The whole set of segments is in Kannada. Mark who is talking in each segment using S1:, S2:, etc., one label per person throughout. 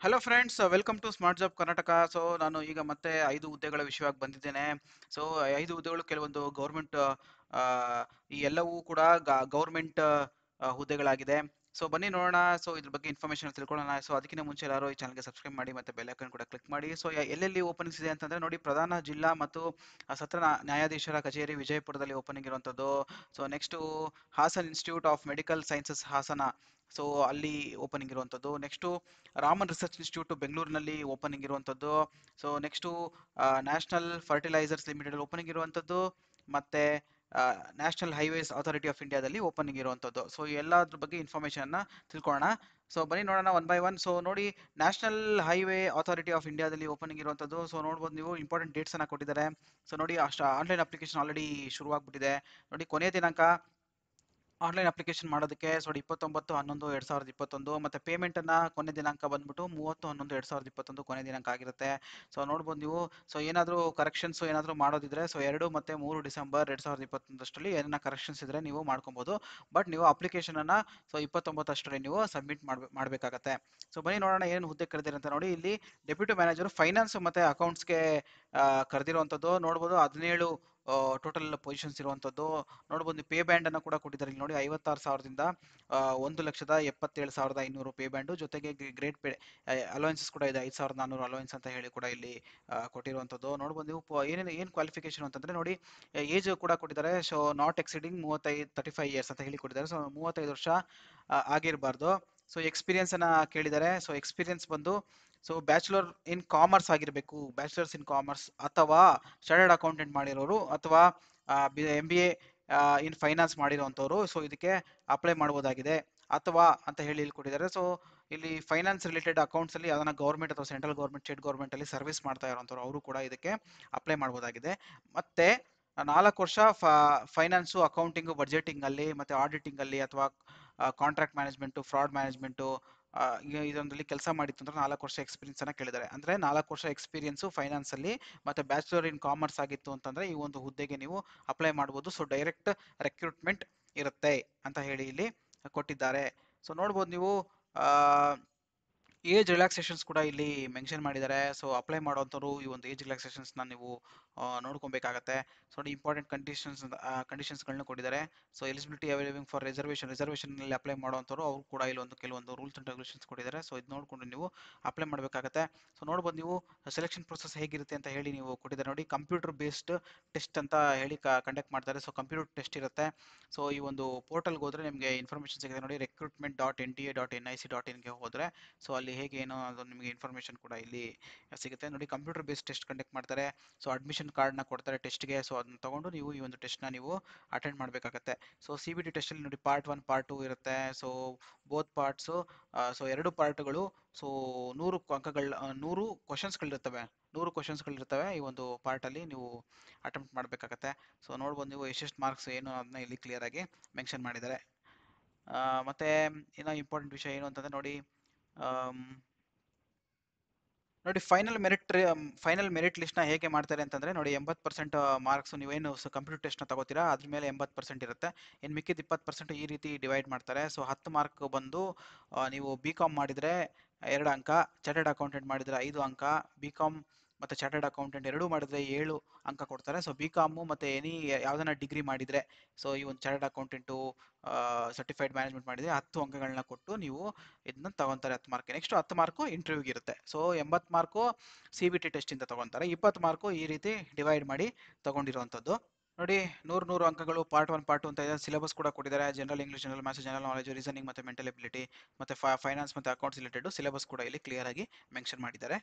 S1: hello friends welcome to smart job Karnataka so ನಾನು ಈಗ ಮತ್ತೆ ಐದು ಹುದ್ದೆಗಳ ವಿಷಯವಾಗಿ ಬಂದಿದ್ದೇನೆ ಸೊ ಐದು ಹುದ್ದೆಗಳು ಕೆಲವೊಂದು ಗೌರ್ಮೆಂಟ್ ಈ ಎಲ್ಲವೂ ಕೂಡ ಗೌರ್ಮೆಂಟ್ ಹುದ್ದೆಗಳಾಗಿದೆ ಸೊ ಬನ್ನಿ ನೋಡೋಣ ಸೊ ಇದ್ರ ಬಗ್ಗೆ ಇನ್ಫಾರ್ಮೇಶನ್ ತಿಳ್ಕೊಳ್ಳೋಣ ಸೊ ಅದಕ್ಕಿಂತ ಮುಂಚೆ ಎಲ್ಲರೂ ಈ ಚಾನಲ್ಗೆ ಸಬ್ಸ್ಕ್ರೈಬ್ ಮಾಡಿ ಮತ್ತೆ ಬೆಲ್ ಐಕನ್ ಕೂಡ ಕ್ಲಿಕ್ ಮಾಡಿ ಸೊ ಎಲ್ಲೆಲ್ಲಿ ಓಪನಿಂಗ್ಸ್ ಇದೆ ಅಂತಂದ್ರೆ ನೋಡಿ ಪ್ರಧಾನ ಜಿಲ್ಲಾ ಮತ್ತು ಆ, ಸತ್ರ ನ್ಯಾ- ನ್ಯಾಯಾಧೀಶರ ಕಚೇರಿ ವಿಜಯಪುರದಲ್ಲಿ ಓಪನಿಂಗ್ ಇರುವಂಥದ್ದು so next Hassan institute of medical sciences Hassan so ಅಲ್ಲಿ ಓಪನಿಂಗ್ ಇರುವಂಥದ್ದು ನೆಕ್ಸ್ಟು ರಾಮನ್ ರಿಸರ್ಚ್ ಇನ್ಸ್ಟಿಟ್ಯೂಟ್ ಬೆಂಗಳೂರಿನಲ್ಲಿ ಓಪನಿಂಗ್ ಇರುವಂಥದ್ದು so next national fertilisers limited opening ಇರುವಂಥದ್ದು ಮತ್ತೆ ನ್ಯಾಷನಲ್ ಹೈವೇಸ್ ಅಥಾರಿಟಿ ಆಫ್ ಇಂಡಿಯಾದಲ್ಲಿ ಓಪನಿಂಗ್ ಇರುವಂಥದ್ದು ಸೊ ಎಲ್ಲದ್ರ ಬಗ್ಗೆ ಇನ್ಫಾರ್ಮೇಷನ್ನ ತಿಳ್ಕೊಳ್ಳೋಣ ಸೊ ಬನ್ನಿ ನೋಡೋಣ ಒನ್ ಬೈ ಒನ್ ಸೊ ನೋಡಿ ನ್ಯಾಷನಲ್ ಹೈವೇ ಅಥಾರಿಟಿ ಆಫ್ ಇಂಡಿಯಾದಲ್ಲಿ ಓಪನಿಂಗ್ ಇರುವಂಥದ್ದು ಸೊ ನೋಡ್ಬೋದು ನೀವು ಇಂಪಾರ್ಟೆಂಟ್ ಡೇಟ್ಸ್ ಅನ್ನ ಕೊಟ್ಟಿದ್ದಾರೆ ಸೊ ನೋಡಿ ಅಷ್ಟು ಆನ್ಲೈನ್ ಅಪ್ಲಿಕೇಶನ್ ಆಲ್ರೆಡಿ ಶುರುವಾಗ್ಬಿಟ್ಟಿದೆ ನೋಡಿ ಕೊನೆಯ ದಿನಾಂಕ ಆನ್ಲೈನ್ ಅಪ್ಲಿಕೇಶನ್ ಮಾಡೋದಕ್ಕೆ ಸೊ ಇಪ್ಪತ್ತೊಂಬತ್ತು ಹನ್ನೊಂದು ಎರಡ್ ಸಾವಿರದ ಇಪ್ಪತ್ತೊಂದು ಮತ್ತೆ ಪೇಮೆಂಟ್ ಅನ್ನ ಕೊನೆ ದಿನಾಂಕ ಬಂದ್ಬಿಟ್ಟು ಮೂವತ್ತು ಹನ್ನೊಂದು ಎರಡ್ ಸಾವಿರದ ಇಪ್ಪತ್ತೊಂದು ಕೊನೆ ದಿನಾಂಕ ಆಗಿರುತ್ತೆ ಸೊ ನೋಡ್ಬೋದು ನೀವು ಸೊ ಏನಾದರೂ ಕರೆಕ್ಷನ್ಸ್ ಏನಾದರೂ ಮಾಡೋದಿದ್ರೆ ಸೊ ಎರಡು ಮತ್ತೆ ಮೂರು ಡಿಸೆಂಬರ್ ಎರಡ್ ಸಾವಿರದ ಇಪ್ಪತ್ತೊಂದಷ್ಟರಲ್ಲಿ ಏನಾರ ಕರೆಕ್ಷನ್ಸ್ ಇದ್ರೆ ನೀವು ಮಾಡ್ಕೊಬೋದು ಬಟ್ ನೀವು ಅಪ್ಲಿಕೇಶನ್ ಅನ್ನ ಸೊ ಇಪ್ಪತ್ತೊಂಬತ್ತಷ್ಟರಲ್ಲಿ ನೀವು ಸಬ್ಮಿಟ್ ಮಾಡ್ಬೇ ಮಾಡಬೇಕಾಗತ್ತೆ ಸೊ ಬನ್ನಿ ನೋಡೋಣ ಏನು ಹುದ್ದೆ ಕರೆದಿರ ಅಂತ ನೋಡಿ ಇಲ್ಲಿ ಡೆಪ್ಯೂಟಿ ಮ್ಯಾನೇಜರ್ ಫೈನಾನ್ಸ್ ಮತ್ತೆ ಅಕೌಂಟ್ಸ್ಗೆ ಕರೆದಿರುವಂಥದ್ದು ನೋಡ್ಬೋದು ಹದಿನೇಳು ಟೋಟಲ್ ಪೊಸಿಷನ್ಸ್ ಇರುವಂಥದ್ದು ನೋಡ್ಬೋದು ಪೇ ಬ್ಯಾಂಡ್ ಅನ್ನು ಕೂಡ ಕೊಟ್ಟಿದ್ದಾರೆ ಇಲ್ಲಿ ನೋಡಿ ಐವತ್ತಾರು ಸಾವಿರದಿಂದ ಆ, ಒಂದು ಲಕ್ಷದ ಎಪ್ಪತ್ತೇಳು ಸಾವಿರದ ಐನೂರು ಪೇ ಬ್ಯಾಂಡು ಜೊತೆಗೆ ಗ್ರೇಟ್ ಪೇ ಅಲವೆನ್ಸಸ್ ಕೂಡ ಇದೆ ಐದು ಸಾವಿರದ ನಾನ್ನೂರು ಅಲವೆನ್ಸ್ ಅಂತ ಹೇಳಿ ಕೂಡ ಇಲ್ಲಿ ಆ, ಕೊಟ್ಟಿರುವಂಥದ್ದು ನೋಡ್ಬೋದು ನೀವು ಪ- ಏನೇನು ಏನು ಕ್ವಾಲಿಫಿಕೇಶನ್ ಅಂತಂದ್ರೆ ನೋಡಿ ಏಜ್ ಕೂಡ ಕೊಟ್ಟಿದ್ದಾರೆ ಸೊ ನಾಟ್ ಎಕ್ಸಿಡಿಂಗ್ ಮೂವತ್ತೈದು ತರ್ಟಿ ಫೈವ್ ಇಯರ್ಸ್ ಅಂತ ಹೇಳಿ ಕೊಟ್ಟಿದ್ದಾರೆ ಸೊ ಮೂವತ್ತೈದು ವರ್ಷ ಆ, ಆಗಿರಬಾರ್ದು ಸೊ ಎಕ್ಸ್ಪೀರಿಯನ್ಸ್ ಅನ್ನ ಕೇಳಿದ್ದಾರೆ ಸೊ ಎಕ್ಸ್ಪೀರಿಯನ್ಸ್ ಬಂದು ಸೊ ಬ್ಯಾಚುಲರ್ ಇನ್ ಕಾಮರ್ಸ್ ಆಗಿರಬೇಕು ಬ್ಯಾಚುಲರ್ಸ್ ಇನ್ ಕಾಮರ್ಸ್ ಅಥವಾ ಸ್ಟಾರ್ಟೆಡ್ ಅಕೌಂಟೆಂಟ್ ಮಾಡಿರೋರು ಅಥವಾ M B A in finance ಮಾಡಿರೋಂಥವ್ರು ಸೊ ಇದಕ್ಕೆ ಅಪ್ಲೈ ಮಾಡ್ಬೋದಾಗಿದೆ ಅಥವಾ ಅಂತ ಹೇಳಿ ಇಲ್ಲಿ ಕೊಟ್ಟಿದ್ದಾರೆ ಸೊ ಇಲ್ಲಿ ಫೈನಾನ್ಸ್ ರಿಲೇಟೆಡ್ ಅಕೌಂಟ್ಸ್ ಅಲ್ಲಿ ಯಾವ್ದಾನ ಗೌರ್ಮೆಂಟ್ ಅಥವಾ ಸೆಂಟ್ರಲ್ ಗೌರ್ಮೆಂಟ್ ಸ್ಟೇಟ್ ಗೌರ್ಮೆಂಟ್ ಅಲ್ಲಿ ಸರ್ವಿಸ್ ಮಾಡ್ತಾ ಇರೋಂಥವ್ರು ಅವರು ಕೂಡ ಇದಕ್ಕೆ ಅಪ್ಲೈ ಮಾಡ್ಬೋದಾಗಿದೆ ಮತ್ತೆ ನಾಲ್ಕು ವರ್ಷ ಫೈನಾನ್ಸು ಅಕೌಂಟಿಂಗು ಬಡ್ಜೆಟಿಂಗ್ ಅಲ್ಲಿ ಮತ್ತೆ ಆಡಿಟಿಂಗ್ ಅಲ್ಲಿ ಅಥವಾ ಕಾಂಟ್ರಾಕ್ಟ್ ಮ್ಯಾನೇಜ್ಮೆಂಟು ಫ್ರಾಡ್ ಮ್ಯಾನೇಜ್ಮೆಂಟು ಇದೊಂದಲ್ಲಿ ಕೆಲಸ ಮಾಡಿತ್ತು ಅಂದ್ರೆ ನಾಲ್ಕು ವರ್ಷ ಎಕ್ಸ್ಪೀರಿಯನ್ಸ್ ಅನ್ನ ಕೇಳಿದ್ದಾರೆ ಅಂದ್ರೆ ನಾಲ್ಕು ವರ್ಷ ಎಕ್ಸ್ಪೀರಿಯನ್ಸು ಫೈನಾನ್ಸ್ ಅಲ್ಲಿ ಮತ್ತೆ ಬ್ಯಾಚುಲರ್ ಇನ್ ಕಾಮರ್ಸ್ ಆಗಿತ್ತು ಅಂತಂದ್ರೆ ಈ ಒಂದು ಹುದ್ದೆಗೆ ನೀವು ಅಪ್ಲೈ ಮಾಡ್ಬೋದು ಸೊ ಡೈರೆಕ್ಟ್ ರೆಕ್ರೂಟ್ಮೆಂಟ್ ಇರುತ್ತೆ ಅಂತ ಹೇಳಿ ಇಲ್ಲಿ ಕೊಟ್ಟಿದ್ದಾರೆ ಸೊ ನೋಡ್ಬೋದು ನೀವು ಏಜ್ ರಿಲ್ಯಾಕ್ಸೇಷನ್ಸ್ ಕೂಡ ಇಲ್ಲಿ ಮೆನ್ಷನ್ ಮಾಡಿದ್ದಾರೆ ಸೊ ಅಪ್ಲೈ ಮಾಡೋಂಥವ್ರು ಈ ಒಂದು ಏಜ್ ರಿಲ್ಯಾಕ್ಸೇಷನ್ಸ್ನ ನೀವು ಆ, ನೋಡ್ಕೊಬೇಕಾಗತ್ತೆ ಸೊ ನೋಡಿ ಇಂಪಾರ್ಟೆಂಟ್ ಕಂಡೀಷನ್ಸ್ ಕಂಡೀಷನ್ಸ್ಗಳನ್ನ ಕೊಟ್ಟಿದ್ದಾರೆ so eligibility availing for reservation ರಿಸರ್ವೇಷನ್ನಲ್ಲಿ ಅಪ್ಲೈ ಮಾಡುವಂಥವ್ರು ಅವರು ಕೂಡ ಇಲ್ಲೊಂದು ಕೆಲವೊಂದು ರೂಲ್ಸ್ ಅಂಡ್ ರೆಗ್ಯುಲೇಷನ್ಸ್ ಕೊಟ್ಟಿದ್ದಾರೆ ಸೊ ಇದು ನೋಡಿಕೊಂಡು ನೀವು ಅಪ್ಲೈ ಮಾಡಬೇಕಾಗತ್ತೆ ಸೊ ನೋಡ್ಬೋದು ನೀವು ಸೆಲೆಕ್ಷನ್ ಪ್ರೊಸೆಸ್ ಹೇಗಿರುತ್ತೆ ಅಂತ ಹೇಳಿ ನೀವು ಕೊಟ್ಟಿದ್ದಾರೆ ನೋಡಿ ಕಂಪ್ಯೂಟರ್ ಬೇಸ್ಡ್ ಟೆಸ್ಟ್ ಅಂತ ಹೇಳಿ ಕಂಡಕ್ಟ್ ಮಾಡ್ತಾರೆ ಸೊ ಕಂಪ್ಯೂಟರ್ ಟೆಸ್ಟ್ ಇರುತ್ತೆ ಸೊ ಈ ಒಂದು ಪೋರ್ಟಲ್ಗೆ ಹೋದ್ರೆ ನಿಮಗೆ ಇನ್ಫಾರ್ಮೇಷನ್ ಸಿಗುತ್ತೆ ನೋಡಿ recruitment dot N T A dot N I C dot ಇನ್ಗೆ ಹೋದರೆ ಸೊ ಅಲ್ಲಿ ಹೇಗೆ ಏನೋ ಅದು ನಿಮಗೆ ಇನ್ಫಾರ್ಮೇಷನ್ ಕೂಡ ಇಲ್ಲಿ ಸಿಗುತ್ತೆ ನೋಡಿ ಕಂಪ್ಯೂಟರ್ ಬೇಸ್ಡ್ ಟೆಸ್ಟ್ ಕಂಡಕ್ಟ್ ಮಾಡ್ತಾರೆ ಸೊ ಅಡ್ಮಿಷನ್ ಕಾರ್ಡ್ನ ಕೊಡ್ತಾರೆ ಟೆಸ್ಟ್ಗೆ ಸೊ ಅದನ್ನ ತಗೊಂಡು ನೀವು ಈ ಒಂದು ಟೆಸ್ಟ್ನ ನೀವು ಅಟೆಂಡ್ ಮಾಡಬೇಕಾಗತ್ತೆ ಸೊ ಸಿ ಬಿ ಟಿ ಟೆಸ್ಟಲ್ಲಿ ನೋಡಿ ಪಾರ್ಟ್ ಒನ್ ಪಾರ್ಟ್ ಟು ಇರುತ್ತೆ ಸೊ ಬೋತ್ ಪಾರ್ಟ್ಸು ಸೊ ಎರಡು ಪಾರ್ಟ್ಗಳು ಸೊ ನೂರು ಅಂಕಗಳ ಆ, ನೂರು ಕ್ವಶನ್ಸ್ಗಳಿರ್ತವೆ ನೂರು ಕ್ವಶನ್ಸ್ಗಳಿರ್ತವೆ ಈ ಒಂದು ಪಾರ್ಟಲ್ಲಿ ನೀವು ಅಟೆಂಪ್ಟ್ ಮಾಡಬೇಕಾಗತ್ತೆ ಸೊ ನೋಡ್ಬೋದು ನೀವು ಎಷ್ಟೆಷ್ಟು ಮಾರ್ಕ್ಸ್ ಏನು ಅದನ್ನ ಇಲ್ಲಿ ಕ್ಲಿಯರ್ ಆಗಿ ಮೆನ್ಷನ್ ಮಾಡಿದ್ದಾರೆ ಆ, ಮತ್ತೆ ಇನ್ನೂ ಇಂಪಾರ್ಟೆಂಟ್ ವಿಷಯ ಏನು ಅಂತಂದ್ರೆ ನೋಡಿ ಆಮ್, ನೋಡಿ ಫೈನಲ್ ಮೆರಿಟ್ ಫೈನಲ್ ಮೆರಿಟ್ ಲಿಸ್ಟ್ನ ಹೇಗೆ ಮಾಡ್ತಾರೆ ಅಂತಂದ್ರೆ ನೋಡಿ ಎಂಬತ್ತು ಪರ್ಸೆಂಟ್ ಮಾರ್ಕ್ಸ್ ನೀವೇನು ಕಂಪ್ಯೂಟರ್ ಟೆಸ್ಟ್ನ ತಗೋತೀರಾ ಅದ್ರ ಮೇಲೆ ಎಂಬತ್ತು ಪರ್ಸೆಂಟ್ ಇರುತ್ತೆ ಇನ್ನು ಮಿಕ್ಕಿದ ಇಪ್ಪತ್ತು ಪರ್ಸೆಂಟ್ ಈ ರೀತಿ ಡಿವೈಡ್ ಮಾಡ್ತಾರೆ ಸೊ ಹತ್ತು ಮಾರ್ಕ್ ಬಂದು ಆ, ನೀವು ಬಿ ಕಾಮ್ ಮಾಡಿದರೆ ಎರಡು ಅಂಕ ಚಾರ್ಟೆಡ್ ಅಕೌಂಟೆಂಟ್ ಮಾಡಿದರೆ ಐದು ಅಂಕ ಬಿ ಕಾಮ್ ಮತ್ತು ಚಾರ್ಟೆಡ್ ಅಕೌಂಟೆಂಟ್ ಎರಡೂ ಮಾಡಿದರೆ ಏಳು ಅಂಕ ಕೊಡ್ತಾರೆ ಸೊ ಬಿ ಕಾಮು ಮತ್ತು ಎನಿ ಯಾವ್ದನ್ನ ಡಿಗ್ರಿ ಮಾಡಿದರೆ ಸೊ ಈ ಒಂದು ಚಾರ್ಟೆಡ್ ಅಕೌಂಟೆಂಟು ಸರ್ಟಿಫೈಡ್ ಮ್ಯಾನೇಜ್ಮೆಂಟ್ ಮಾಡಿದರೆ ಹತ್ತು ಅಂಕಗಳನ್ನ ಕೊಟ್ಟು ನೀವು ಇದನ್ನ ತಗೊಂತಾರೆ ಹತ್ತು ಮಾರ್ಕ್ ನೆಕ್ಸ್ಟ್ ಹತ್ತು ಮಾರ್ಕು ಇಂಟರ್ವ್ಯೂಗೆ ಇರುತ್ತೆ ಸೊ ಎಂಬತ್ತು ಮಾರ್ಕು ಸಿ ಬಿ ಟಿ ಟೆಸ್ಟಿಂದ ತಗೊಂತಾರೆ ಇಪ್ಪತ್ತು ಮಾರ್ಕು ಈ ರೀತಿ ಡಿವೈಡ್ ಮಾಡಿ ತಗೊಂಡಿರುವಂಥದ್ದು ನೋಡಿ ನೂರು ನೂರು ಅಂಕಗಳು ಪಾರ್ಟ್ ಒನ್ ಪಾರ್ಟ್ ಟು ಅಂತ ಇದೆ ಸಿಲೆಬಸ್ ಕೂಡ ಕೊಟ್ಟಿದ್ದಾರೆ general English general maths general knowledge reasoning ಮತ್ತು ಮೆಂಟಲ್ ಎಬಿಲಿಟಿ ಮತ್ತು ಫೈನಾನ್ಸ್ ಮತ್ತು ಅಕೌಂಟ್ಸ್ ರಿಲೇಟೆಡ್ ಸಿಲೆಬಸ್ ಕೂಡ ಇಲ್ಲಿ ಕ್ಲಿಯರ್ ಆಗಿ ಮೆನ್ಷನ್ ಮಾಡಿದ್ದಾರೆ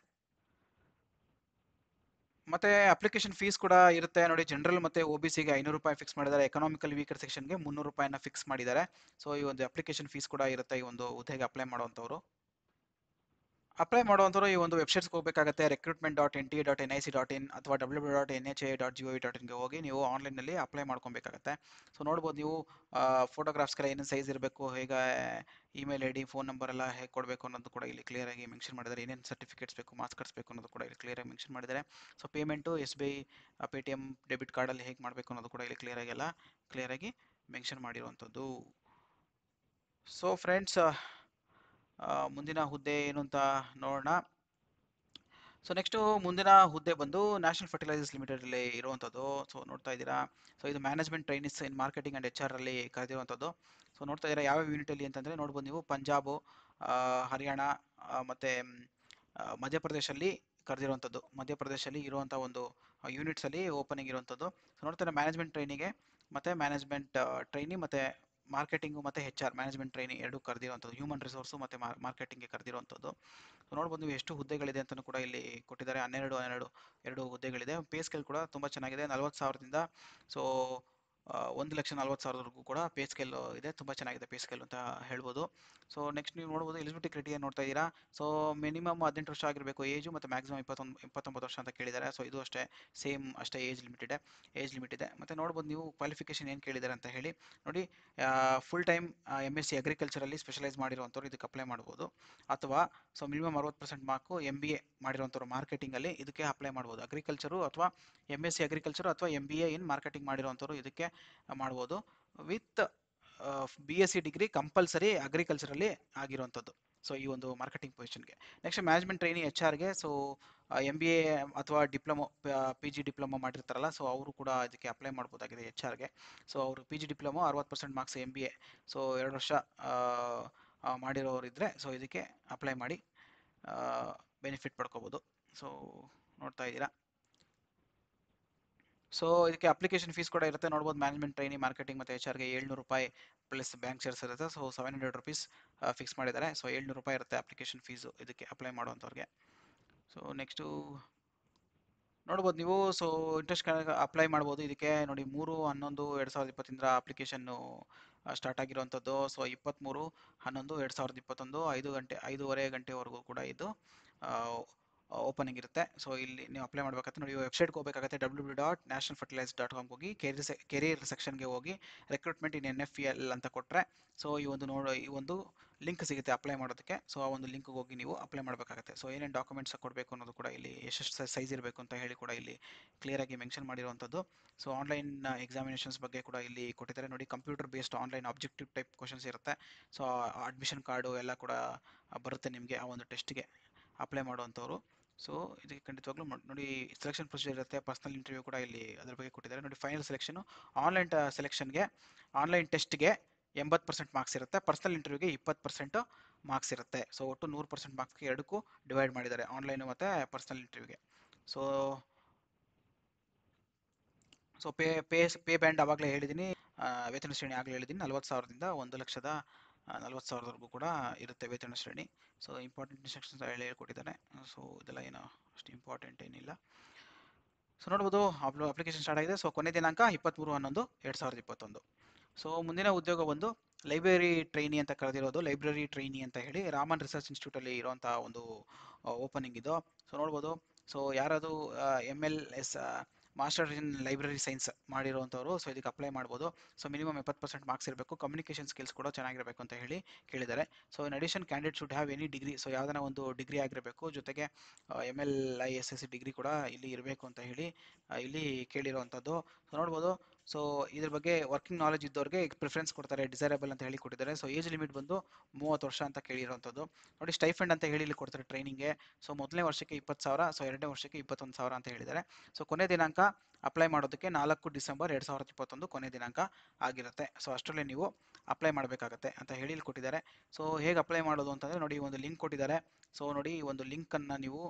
S1: ಮತ್ತೆ ಅಪ್ಲಿಕೇಶನ್ ಫೀಸ್ ಕೂಡ ಇರುತ್ತೆ ನೋಡಿ ಜನರಲ್ ಮತ್ತೆ ಒ ಬಿ ಸಿಗೆ ಐನೂರು ರೂಪಾಯಿ ಫಿಕ್ಸ್ ಮಾಡಿದ್ದಾರೆ ಎಕನಾಮಿಕಲ್ ವೀಕರ್ ಸೆಕ್ಷನ್ಗೆ ಮುನ್ನೂರು ರೂಪಾಯಿನ ಫಿಕ್ಸ್ ಮಾಡಿದ್ದಾರೆ ಸೊ ಈ ಒಂದು ಅಪ್ಲಿಕೇಶನ್ ಫೀಸ್ ಕೂಡ ಇರುತ್ತೆ ಈ ಒಂದು ಹುದ್ದೆಗೆ ಅಪ್ಲೈ ಮಾಡುವಂಥವ್ರು ಅಪ್ಲೈ ಮಾಡುವಂಥವ್ರು ಈ ಒಂದು ವೆಬ್ಸೈಟ್ಸ್ಗೆ ಹೋಗಬೇಕಾಗುತ್ತೆ recruitment dot N T A dot N I C dot in ಅಥವಾ W W dot N H A dot G O V dot ಇನ್ಗೆ ಹೋಗಿ ನೀವು ಆನ್ಲೈನಲ್ಲಿ ಅಪ್ಲೈ ಮಾಡ್ಕೊಬೇಕಾಗತ್ತೆ ಸೊ ನೋಡ್ಬೋದು ನೀವು ಫೋಟೋಗ್ರಾಫ್ಸ್ಗೆಲ್ಲ ಏನೇನು ಸೈಜ್ ಇರಬೇಕು ಹೇಗೆ email I D phone number ಎಲ್ಲ ಹೇಗೆ ಕೊಡಬೇಕು ಅನ್ನೋದು ಕೂಡ ಇಲ್ಲಿ ಕ್ಲಿಯರ್ ಆಗಿ ಮೆನ್ಷನ್ ಮಾಡಿದ್ದಾರೆ ಏನೇನು ಸರ್ಟಿಫಿಕೇಟ್ಸ್ ಬೇಕು ಮಾರ್ಕ್ಸ್ ಕಾರ್ಡ್ಸ್ ಬೇಕು ಅನ್ನೋದು ಕೂಡ ಇಲ್ಲಿ ಕ್ಲಿಯರ್ ಆಗಿ ಮೆನ್ಷನ್ ಮಾಡಿದ್ದಾರೆ so payment S B I Paytm debit ಕಾರ್ಡಲ್ಲಿ ಹೇಗೆ ಮಾಡಬೇಕು ಅನ್ನೋದು ಕೂಡ ಇಲ್ಲಿ ಕ್ಲಿಯರ್ ಆಗಿ ಎಲ್ಲ ಕ್ಲಿಯರ್ ಆಗಿ ಮೆನ್ಷನ್ ಮಾಡಿರುವಂಥದ್ದು ಸೊ ಫ್ರೆಂಡ್ಸ್ ಆ, ಮುಂದಿನ ಹುದ್ದೆ ಏನು ಅಂತ ನೋಡೋಣ ಸೊ ನೆಕ್ಸ್ಟು ಮುಂದಿನ ಹುದ್ದೆ ಬಂದು ನ್ಯಾಷನಲ್ ಫರ್ಟಿಲೈಸರ್ಸ್ ಲಿಮಿಟೆಡ್ ಅಲ್ಲಿ ಇರುವಂಥದ್ದು ಸೊ ನೋಡ್ತಾ ಇದ್ದೀರಾ ಸೊ ಇದು management trainees in marketing and H R ಅಲ್ಲಿ ಕರೆದಿರುವಂಥದ್ದು ಸೊ ನೋಡ್ತಾ ಇದ್ದೀರಾ ಯಾವ ಯೂನಿಟ್ ಅಲ್ಲಿ ಅಂತಂದ್ರೆ ನೋಡ್ಬೋದು ನೀವು ಪಂಜಾಬು ಆ, ಹರಿಯಾಣ ಆ, ಮತ್ತೆ ಮ್, ಆ, ಮಧ್ಯಪ್ರದೇಶಲ್ಲಿ ಕರೆದಿರುವಂಥದ್ದು ಮಧ್ಯಪ್ರದೇಶಲ್ಲಿ ಇರುವಂಥ ಒಂದು ಯೂನಿಟ್ಸ್ ಅಲ್ಲಿ ಓಪನಿಂಗ್ ಇರುವಂಥದ್ದು ಸೊ ನೋಡ್ತಾರೆ ಮ್ಯಾನೇಜ್ಮೆಂಟ್ ಟ್ರೈನಿಗೆ ಮತ್ತೆ ಮ್ಯಾನೇಜ್ಮೆಂಟ್ ಟ್ರೈನಿ ಮತ್ತೆ ಮಾರ್ಕೆಟಿಂಗು ಮತ್ತೆ ಹೆಚ್ ಆರ್ ಮ್ಯಾನೇಜ್ಮೆಂಟ್ ಟ್ರೈನಿಂಗ್ ಎರಡು ಕರೆದಿರುವಂಥದ್ದು ಹ್ಯೂಮನ್ ರಿಸೋರ್ಸು ಮತ್ತೆ ಮಾರ್ಕೆಟಿಂಗ್ಗೆ ಕರೆದಿರುವಂಥದ್ದು ಸೊ ನೋಡ್ಬೋದು ನೀವು ಎಷ್ಟು ಹುದ್ದೆಗಳಿದೆ ಅಂತಲೂ ಕೂಡ ಇಲ್ಲಿ ಕೊಟ್ಟಿದ್ದಾರೆ ಹನ್ನೆರಡು ಹನ್ನೆರಡು ಎರಡು ಹುದ್ದೆಗಳಿದೆ ಪೇ ಸ್ಕೇಲ್ ಕೂಡ ತುಂಬ ಚೆನ್ನಾಗಿದೆ ನಲ್ವತ್ತು ಸಾವಿರದಿಂದ ಸೊ ಒಂದು ಲಕ್ಷ ನಲ್ವತ್ತು ಸಾವಿರದವರೆಗೂ ಕೂಡ ಪೇ ಸ್ಕೇಲ್ ಇದೆ ತುಂಬ ಚೆನ್ನಾಗಿದೆ ಪೇ ಸ್ಕೇಲ್ ಅಂತ ಹೇಳ್ಬೋದು ಸೊ ನೆಕ್ಸ್ಟ್ ನೀವು ನೋಡ್ಬೋದು ಎಲಿಜಿಬಿಲಿಟಿ ಕ್ರೈಟೀರಿಯಾ ನೋಡ್ತಾ ಇದ್ದೀರಾ ಸೊ ಮಿನಿಮಮ್ ಹದಿನೆಂಟು ವರ್ಷ ಆಗಿರಬೇಕು ಏಜು ಮತ್ತು ಮ್ಯಾಕ್ಸಿಮಮ್ ಇಪ್ಪತ್ತೊಂದು ಇಪ್ಪತ್ತೊಂಬತ್ತು ವರ್ಷ ಅಂತ ಕೇಳಿದ್ದಾರೆ ಸೊ ಇದು ಅಷ್ಟೇ ಸೇಮ್ ಅಷ್ಟೇ ಏಜ್ ಲಿಮಿಟ್ ಇದೆ ಏಜ್ ಲಿಮಿಟ್ ಇದೆ ಮತ್ತು ನೋಡ್ಬೋದು ನೀವು ಕ್ವಾಲಿಫಿಕೇಶನ್ ಏನು ಕೇಳಿದ್ದಾರೆ ಅಂತ ಹೇಳಿ ನೋಡಿ full time M S C ಅಗ್ರಿಕಲ್ಚರಲ್ಲಿ ಸ್ಪೆಷಲೈಸ್ ಮಾಡಿರುವಂಥವ್ರು ಇದಕ್ಕೆ ಅಪ್ಲೈ ಮಾಡ್ಬೋದು ಅಥವಾ ಸೊ ಮಿನಿಮಮ್ ಅರವತ್ತು percent mark M B A ಮಾಡಿರುವಂಥವ್ರು ಮಾರ್ಕೆಟಿಂಗಲ್ಲಿ ಇದಕ್ಕೆ ಅಪ್ಲೈ ಮಾಡ್ಬೋದು ಅಗ್ರಿಕಲ್ಚರು ಅಥವಾ ಎಮ್ ಎಸ್ ಸಿ ಅಗ್ರಿಕಲ್ಚರು ಅಥವಾ M B A in marketing ಮಾಡಿರುವಂಥವ್ರು ಇದಕ್ಕೆ ಮಾಡ್ಬೋದು with B S C degree compulsory ಅಗ್ರಿಕಲ್ಚರಲ್ಲಿ ಆಗಿರುವಂಥದ್ದು ಸೊ ಈ ಒಂದು ಮಾರ್ಕೆಟಿಂಗ್ ಪೊಸಿಷನ್ಗೆ ನೆಕ್ಸ್ಟ್ ಮ್ಯಾನೇಜ್ಮೆಂಟ್ ಟ್ರೈನಿಂಗ್ ಎಚ್ ಆರ್ಗೆ ಸೊ ಎಮ್ ಬಿ ಎ ಅಥವಾ ಡಿಪ್ಲೊಮೊ ಪಿ ಜಿ ಡಿಪ್ಲೊಮೊ ಮಾಡಿರ್ತಾರಲ್ಲ ಸೊ ಅವರು ಕೂಡ ಇದಕ್ಕೆ ಅಪ್ಲೈ ಮಾಡ್ಬೋದಾಗಿದೆ ಎಚ್ ಆರ್ಗೆ ಸೊ ಅವರು ಪಿ ಜಿ ಡಿಪ್ಲೊಮೊ ಅರವತ್ತು percent marks M B A so ಎರಡು ವರ್ಷ ಆ, ಆ, ಮಾಡಿರೋರು ಇದ್ದರೆ ಸೊ ಇದಕ್ಕೆ ಅಪ್ಲೈ ಮಾಡಿ ಬೆನಿಫಿಟ್ ಪಡ್ಕೋಬೋದು ಸೊ ನೋಡ್ತಾ ಇದ್ದೀರಾ ಸೊ ಇದಕ್ಕೆ ಅಪ್ಲಿಕೇಶನ್ ಫೀಸ್ ಕೂಡ ಇರುತ್ತೆ ನೋಡ್ಬೋದು ಮ್ಯಾನೇಜ್ಮೆಂಟ್ ಟ್ರೈನಿಂಗ್ ಮಾರ್ಕೆಟಿಂಗ್ ಮತ್ತು ಎಚ್ ಆರ್ಗೆ ಏಳ್ನೂರು ರೂಪಾಯಿ ಪ್ಲಸ್ ಬ್ಯಾಂಕ್ ಶೇರ್ಸ್ ಇರುತ್ತೆ so seven hundred rupees fix ಮಾಡಿದ್ದಾರೆ ಸೊ ಏಳ್ನೂರು ರೂಪಾಯಿ ಇರುತ್ತೆ ಅಪ್ಲಿಕೇಶನ್ ಫೀಸು ಇದಕ್ಕೆ ಅಪ್ಲೈ ಮಾಡುವಂಥವ್ರಿಗೆ ಸೊ ನೆಕ್ಸ್ಟು ನೋಡ್ಬೋದು ನೀವು ಸೊ ಇಂಟ್ರೆಸ್ಟ್ ಅಪ್ಲೈ ಮಾಡ್ಬೋದು ಇದಕ್ಕೆ ನೋಡಿ ಮೂರು ಹನ್ನೊಂದು ಎರಡು ಸಾವಿರದ ಇಪ್ಪತ್ತಿಂದ ಅಪ್ಲಿಕೇಶನ್ನು ಸ್ಟಾರ್ಟ್ ಆಗಿರುವಂಥದ್ದು ಸೊ ಇಪ್ಪತ್ತ್ಮೂರು ಹನ್ನೊಂದು ಎರಡು ಸಾವಿರದ ಇಪ್ಪತ್ತೊಂದು ಐದು ಗಂಟೆ ಐದೂವರೆ ಗಂಟೆವರೆಗೂ ಕೂಡ ಇದು ಓಪನಿಂಗ್ ಇರುತ್ತೆ ಸೊ ಇಲ್ಲಿ ನೀವು ಅಪ್ಲೈ ಮಾಡಬೇಕಾದ್ರೆ ನೋಡಿ ವೆಬ್ಸೈಟ್ಗೆ ಹೋಗಬೇಕಾಗುತ್ತೆ W W dot national fertilise dot ಕಾಮ್ಗೆ ಹೋಗಿ ಕೆರಿಯರ್ ಸೆ ಕೆರಿಯರ್ ಸೆಕ್ಷನ್ಗೆ ಹೋಗಿ recruitment in N F L ಅಂತ ಕೊಟ್ಟರೆ ಸೊ ಈ ಒಂದು ನೋಡೋ ಈ ಒಂದು ಲಿಂಕ್ ಸಿಗುತ್ತೆ ಅಪ್ಲೈ ಮಾಡೋದಕ್ಕೆ ಸೊ ಆ ಒಂದು ಲಿಂಕ್ಗೆ ಹೋಗಿ ನೀವು ಅಪ್ಲೈ ಮಾಡಬೇಕಾಗುತ್ತೆ ಸೊ ಏನೇನು ಡಾಕ್ಯುಮೆಂಟ್ಸ್ ಕೊಡಬೇಕು ಅನ್ನೋದು ಕೂಡ ಇಲ್ಲಿ ಎಷ್ಟೆಷ್ಟು ಸೈಜ್ ಇರಬೇಕು ಅಂತ ಹೇಳಿ ಕೂಡ ಇಲ್ಲಿ ಕ್ಲಿಯರಾಗಿ ಮೆನ್ಷನ್ ಮಾಡಿರುವಂಥದ್ದು ಸೊ ಆನ್ಲೈನ್ ಎಕ್ಸಾಮಿನೇಷನ್ಸ್ ಬಗ್ಗೆ ಕೂಡ ಇಲ್ಲಿ ಕೊಟ್ಟಿದ್ದಾರೆ ನೋಡಿ computer based online objective type questions ಇರುತ್ತೆ ಸೊ ಅಡ್ಮಿಷನ್ ಕಾರ್ಡು ಎಲ್ಲ ಕೂಡ ಬರುತ್ತೆ ನಿಮಗೆ ಆ ಒಂದು ಟೆಸ್ಟ್ಗೆ ಅಪ್ಲೈ ಮಾಡುವಂಥವ್ರು ಸೊ ಇದಕ್ಕೆ ಖಂಡಿತವಾಗ್ಲೂ ಮಾಡ್- ನೋಡಿ ಸೆಲೆಕ್ಷನ್ ಪ್ರೊಸೀಜರ್ ಇರುತ್ತೆ ಪರ್ಸನಲ್ ಇಂಟರ್ವ್ಯೂ ಕೂಡ ಇಲ್ಲಿ ಅದ್ರ ಬಗ್ಗೆ ಕೊಟ್ಟಿದ್ದಾರೆ ನೋಡಿ ಫೈನಲ್ ಸೆಲೆಕ್ಷನು ಆನ್ಲೈನ್ ಸೆಲೆಕ್ಷನ್ಗೆ ಆನ್ಲೈನ್ ಟೆಸ್ಟ್ಗೆ ಎಂಬತ್ತು ಪರ್ಸೆಂಟ್ ಮಾರ್ಕ್ಸ್ ಇರುತ್ತೆ ಪರ್ಸನಲ್ ಇಂಟರ್ವ್ಯೂಗೆ ಇಪ್ಪತ್ತು ಪರ್ಸೆಂಟ್ ಮಾರ್ಕ್ಸ್ ಇರುತ್ತೆ ಸೊ ಒಟ್ಟು ನೂರು ಪರ್ಸೆಂಟ್ ಮಾರ್ಕ್ಸ್ಗೆ ಎರಡಕ್ಕೂ ಡಿವೈಡ್ ಮಾಡಿದ್ದಾರೆ ಆನ್ಲೈನು ಮತ್ತು ಪರ್ಸನಲ್ ಇಂಟರ್ವ್ಯೂಗೆ so so pay pay pay band ಆವಾಗಲೇ ಹೇಳಿದ್ದೀನಿ ಆ, ವೇತನ ಶ್ರೇಣಿ ಆಗಲೇ ಹೇಳಿದ್ದೀನಿ ನಲ್ವತ್ತು ಸಾವಿರದಿಂದ ಒಂದು ಲಕ್ಷದ ನಲ್ವತ್ತು ಸಾವಿರದವರೆಗೂ ಕೂಡ ಇರುತ್ತೆ ವೇತನ ಶ್ರೇಣಿ ಸೊ ಇಂಪಾರ್ಟೆಂಟ್ ಇನ್ಸ್ಟ್ರಕ್ಷನ್ಸ್ ಹೇಳಿ ಹೇಳ್ಕೊಟ್ಟಿದ್ದಾರೆ ಸೊ ಇದೆಲ್ಲ ಏನೋ ಅಷ್ಟು ಇಂಪಾರ್ಟೆಂಟ್ ಏನಿಲ್ಲ ಸೊ ನೋಡ್ಬೋದು ಅಪ್ಲಿಕೇಶನ್ ಸ್ಟಾರ್ಟ್ ಆಗಿದೆ ಸೊ ಕೊನೆ ದಿನಾಂಕ ಇಪ್ಪತ್ತ್ಮೂರು ಹನ್ನೊಂದು ಎರಡು ಸಾವಿರದ ಇಪ್ಪತ್ತೊಂದು ಸೊ ಮುಂದಿನ ಉದ್ಯೋಗ ಬಂದು ಲೈಬ್ರರಿ ಟ್ರೈನಿ ಅಂತ ಕರೆದಿರೋದು ಲೈಬ್ರರಿ ಟ್ರೈನಿ ಅಂತ ಹೇಳಿ ರಾಮನ್ ರಿಸರ್ಚ್ ಇನ್ಸ್ಟಿಟ್ಯೂಟಲ್ಲಿ ಇರುವಂಥ ಒಂದು ಓಪನಿಂಗ್ ಇದು ಸೊ ನೋಡ್ಬೋದು ಸೊ ಯಾರದು M L S master in library science ಮಾಡಿರುವಂಥವ್ರು ಸೊ ಇದಕ್ಕೆ ಅಪ್ಲೈ ಮಾಡ್ಬೋದು ಸೊ ಮಿನಿಮಮ್ ಎಪ್ಪತ್ತು ಪರ್ಸೆಂಟ್ ಮಾರ್ಕ್ಸ್ ಇರಬೇಕು ಕಮ್ಯುನಿಕೇಷನ್ ಸ್ಕಿಲ್ಸ್ ಕೂಡ ಚೆನ್ನಾಗಿರಬೇಕು ಅಂತ ಹೇಳಿ ಕೇಳಿದ್ದಾರೆ so in addition candidate should have any degree so ಯಾವ್ದಾನ ಒಂದು ಡಿಗ್ರಿ ಆಗಿರಬೇಕು ಜೊತೆಗೆ M L I S S C degree ಕೂಡ ಇಲ್ಲಿ ಇರಬೇಕು ಅಂತ ಹೇಳಿ ಆ, ಇಲ್ಲಿ ಕೇಳಿರುವಂಥದ್ದು ಸೊ ನೋಡ್ಬೋದು ಸೊ ಇದ್ರ ಬಗ್ಗೆ ವರ್ಕಿಂಗ್ ನಾಲೆಜ್ ಇದ್ದವ್ರಿಗೆ ಪ್ರಿಫರೆನ್ಸ್ ಕೊಡ್ತಾರೆ ಡಿಸೈರಬಲ್ ಅಂತ ಹೇಳಿ ಕೊಟ್ಟಿದ್ದಾರೆ ಸೊ ಏಜ್ ಲಿಮಿಟ್ ಬಂದು ಮೂವತ್ತು ವರ್ಷ ಅಂತ ಕೇಳಿರುವಂಥದ್ದು ನೋಡಿ ಸ್ಟೈಫಂಡ್ ಅಂತ ಹೇಳಿ ಇಲ್ಲಿ ಕೊಡ್ತಾರೆ ಟ್ರೈನಿಂಗ್ಗೆ ಸೊ ಮೊದಲನೇ ವರ್ಷಕ್ಕೆ ಇಪ್ಪತ್ತು ಸಾವಿರ ಸೊ ಎರಡನೇ ವರ್ಷಕ್ಕೆ ಇಪ್ಪತ್ತೊಂದು ಸಾವಿರ ಅಂತ ಹೇಳಿದ್ದಾರೆ ಸೊ ಕೊನೆ ದಿನಾಂಕ ಅಪ್ಲೈ ಮಾಡೋದಕ್ಕೆ ನಾಲ್ಕು ಡಿಸೆಂಬರ್ ಎರಡು ಸಾವಿರದ ಇಪ್ಪತ್ತೊಂದು ಕೊನೆ ದಿನಾಂಕ ಆಗಿರುತ್ತೆ ಸೊ ಅಷ್ಟರಲ್ಲೇ ನೀವು ಅಪ್ಲೈ ಮಾಡಬೇಕಾಗತ್ತೆ ಅಂತ ಹೇಳಿ ಇಲ್ಲಿ ಕೊಟ್ಟಿದ್ದಾರೆ ಸೊ ಹೇಗೆ ಅಪ್ಲೈ ಮಾಡೋದು ಅಂತಂದರೆ ನೋಡಿ ಈ ಒಂದು ಲಿಂಕ್ ಕೊಟ್ಟಿದ್ದಾರೆ ಸೊ ನೋಡಿ ಈ ಒಂದು ಲಿಂಕನ್ನು ನೀವು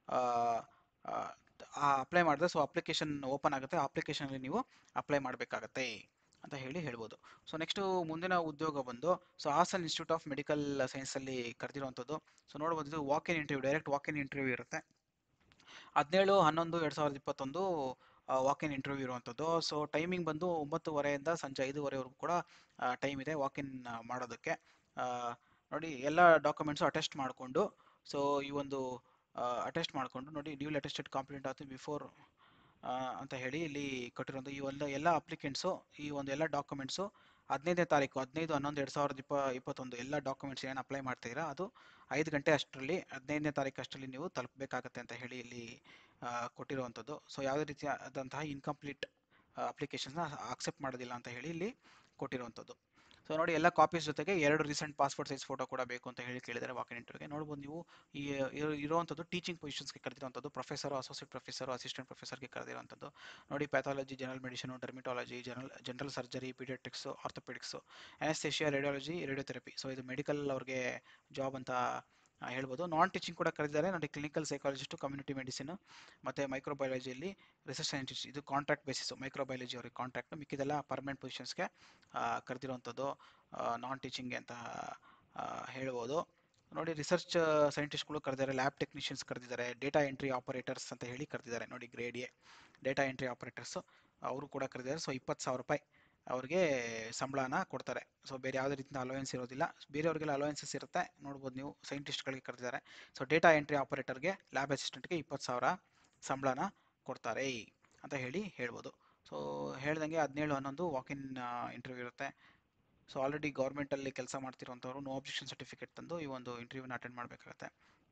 S1: ಅಪ್ಲೈ ಮಾಡಿದ್ರೆ ಸೊ ಅಪ್ಲಿಕೇಶನ್ ಓಪನ್ ಆಗುತ್ತೆ ಅಪ್ಲಿಕೇಶನಲ್ಲಿ ನೀವು ಅಪ್ಲೈ ಮಾಡಬೇಕಾಗತ್ತೆ ಅಂತ ಹೇಳಿ ಹೇಳ್ಬೋದು ಸೊ ನೆಕ್ಸ್ಟು ಮುಂದಿನ ಉದ್ಯೋಗ ಬಂದು so Hassan institute of medical ಸೈನ್ಸಲ್ಲಿ ಕರೆದಿರುವಂಥದ್ದು ಸೊ ನೋಡ್ಬೋದು ಇದು walk in interview direct walk in interview ಇರುತ್ತೆ ಹದಿನೇಳು ಹನ್ನೊಂದು ಎರಡು ಸಾವಿರದ ಇಪ್ಪತ್ತೊಂದು ವಾಕ್ ಇನ್ ಇಂಟರ್ವ್ಯೂ ಇರುವಂಥದ್ದು ಸೊ ಟೈಮಿಂಗ್ ಬಂದು ಒಂಬತ್ತುವರೆಯಿಂದ ಸಂಜೆ ಐದೂವರೆವರೆಗೂ ಕೂಡ ಟೈಮ್ ಇದೆ ವಾಕ್ ಇನ್ ಮಾಡೋದಕ್ಕೆ ಆ, ನೋಡಿ ಎಲ್ಲ ಡಾಕ್ಯುಮೆಂಟ್ಸು ಅಟೆಸ್ಟ್ ಮಾಡಿಕೊಂಡು ಸೊ ಈ ಒಂದು ಅಟೆಸ್ಟ್ ಮಾಡಿಕೊಂಡು ನೋಡಿ ಡ್ಯೂಲ್ ಅಟೆಸ್ಟೆಡ್ ಕಾಂಪ್ಲೇಂಟ್ ಆಯ್ತು ಬಿಫೋರ್ ಅಂತ ಹೇಳಿ ಇಲ್ಲಿ ಕೊಟ್ಟಿರೋದು ಈ ಒಂದು ಎಲ್ಲ ಅಪ್ಲಿಕೆಂಟ್ಸು ಈ ಒಂದು ಎಲ್ಲ ಡಾಕ್ಯುಮೆಂಟ್ಸು ಹದಿನೈದನೇ ತಾರೀಕು ಹದಿನೈದು ಹನ್ನೊಂದು ಎರಡು ಸಾವಿರದ ಇಪ್ಪ ಇಪ್ಪತ್ತೊಂದು ಎಲ್ಲ ಡಾಕ್ಯುಮೆಂಟ್ಸ್ ಏನು ಅಪ್ಲೈ ಮಾಡ್ತೀರಾ ಅದು ಐದು ಗಂಟೆ ಅಷ್ಟರಲ್ಲಿ ಹದಿನೈದನೇ ತಾರೀಕು ಅಷ್ಟರಲ್ಲಿ ನೀವು ತಲುಪಬೇಕಾಗತ್ತೆ ಅಂತ ಹೇಳಿ ಇಲ್ಲಿ ಆ, ಕೊಟ್ಟಿರುವಂಥದ್ದು ಸೊ ಯಾವುದೇ ರೀತಿಯಾದಂತಹ ಇನ್ಕಂಪ್ಲೀಟ್ ಅಪ್ಲಿಕೇಶನ್ಸ್ನ ಅಕ್ಸೆಪ್ಟ್ ಮಾಡೋದಿಲ್ಲ ಅಂತ ಹೇಳಿ ಇಲ್ಲಿ ಕೊಟ್ಟಿರುವಂಥದ್ದು ಸೊ ನೋಡಿ ಎಲ್ಲ ಕಾಪೀಸ್ ಜೊತೆಗೆ ಎರಡು ರೀಸೆಂಟ್ ಪಾಸ್ಪೋರ್ಟ್ ಸೈಜ್ ಫೋಟೋ ಕೂಡ ಬೇಕು ಅಂತ ಹೇಳಿ ಕೇಳಿದ್ದಾರೆ ವಾಕಿನ್ ಇಂಟರ್ವ್ಯೂಗೆ ನೋಡ್ಬೋದು ನೀವು ಈ ಇರೋ- ಇರುವಂಥದ್ದು ಟೀಚಿಂಗ್ ಪೊಸಿಷನ್ಸ್ಗೆ ಕರೆದಿರುವಂಥದ್ದು ಪ್ರೊಫೆಸರು ಅಸೋಸಿಯೇಟ್ ಪ್ರೊಫೆಸರು ಅಸಿಸ್ಟೆಂಟ್ ಪ್ರೊಫೆಸರ್ಗೆ ಕರೆದಿರುವಂಥದ್ದು ನೋಡಿ pathology general medicine dermatology general general surgery paediatrics orthopaedics anaesthesia radiology radiotherapy so ಇದು ಮೆಡಿಕಲ್ ಅವ್ರಿಗೆ ಜಾಬ್ ಅಂತ ಆ, ಹೇಳ್ಬೋದು ನಾನ್ ಟೀಚಿಂಗ್ ಕೂಡ ಕರೆದಿದ್ದಾರೆ ನೋಡಿ ಕ್ಲಿನಿಕಲ್ ಸೈಕಾಲಜಿಸ್ಟು ಕಮ್ಯುನಿಟಿ ಮೆಡಿಸಿನ್ ಮತ್ತು ಮೈಕ್ರೋಬಯಾಲಜಿಯಲ್ಲಿ ರಿಸರ್ಚ್ ಸೈಂಟಿಸ್ಟ್ ಇದು ಕಾಂಟ್ರಾಕ್ಟ್ ಬೇಸಿಸ್ ಮೈಕ್ರೋಬಯಾಲಜಿ ಅವ್ರಿಗೆ ಕಾಂಟ್ರಾಕ್ಟ್ ಮಿಕ್ಕಿದೆಲ್ಲ ಪರ್ಮನೆಂಟ್ ಪೊಸಿಷನ್ಸ್ಗೆ ಕರೆದಿರುವಂಥದ್ದು ನಾನ್ ಟೀಚಿಂಗ್ಗೆ ಅಂತ ಆ, ಹೇಳ್ಬೋದು ನೋಡಿ ರಿಸರ್ಚ್ ಸೈಂಟಿಸ್ಟ್ಗಳು ಕರೆದಿದ್ದಾರೆ ಲ್ಯಾಬ್ ಟೆಕ್ನಿಷಿಯನ್ಸ್ ಕರೆದಿದ್ದಾರೆ ಡೇಟಾ ಎಂಟ್ರಿ ಆಪರೇಟರ್ಸ್ ಅಂತ ಹೇಳಿ ಕರೆದಿದ್ದಾರೆ ನೋಡಿ grade A data entry operators ಅವರು ಕೂಡ ಕರೆದಿದ್ದಾರೆ ಸೊ ಇಪ್ಪತ್ತು ಸಾವಿರ ರೂಪಾಯಿ ಅವ್ರಿಗೆ ಸಂಬಳನ ಕೊಡ್ತಾರೆ ಸೊ ಬೇರೆ ಯಾವುದೇ ರೀತಿಯ ಅಲೋಯನ್ಸ್ ಇರೋದಿಲ್ಲ ಬೇರೆಯವ್ರಿಗೆಲ್ಲ ಅಲೋಯನ್ಸಸ್ ಇರುತ್ತೆ ನೋಡ್ಬೋದು ನೀವು ಸೈಂಟಿಸ್ಟ್ಗಳಿಗೆ ಕರೆದಿದ್ದಾರೆ ಸೊ ಡೇಟಾ ಎಂಟ್ರಿ ಆಪರೇಟರ್ಗೆ ಲ್ಯಾಬ್ ಅಸಿಸ್ಟೆಂಟ್ಗೆ ಇಪ್ಪತ್ತು ಸಾವಿರ ಸಂಬಳನ ಕೊಡ್ತಾರೆ ಅಂತ ಹೇಳಿ ಹೇಳ್ಬೋದು ಸೊ ಹೇಳ್ದಂಗೆ ಹದಿನೇಳು ಹನ್ನೊಂದು ವಾಕಿನ್ ಇಂಟರ್ವ್ಯೂ ಇರುತ್ತೆ ಸೊ ಆಲ್ರೆಡಿ ಗೌರ್ಮೆಂಟಲ್ಲಿ ಕೆಲಸ ಮಾಡ್ತಿರೋಂಥವ್ರು ನೋ ಆಬ್ಜೆಕ್ಷನ್ ಸರ್ಟಿಫಿಕೇಟ್ ತಂದು ಈ ಒಂದು ಇಂಟರ್ವ್ಯೂನ ಅಟೆಂಡ್ ಮಾಡಬೇಕಾಗತ್ತೆ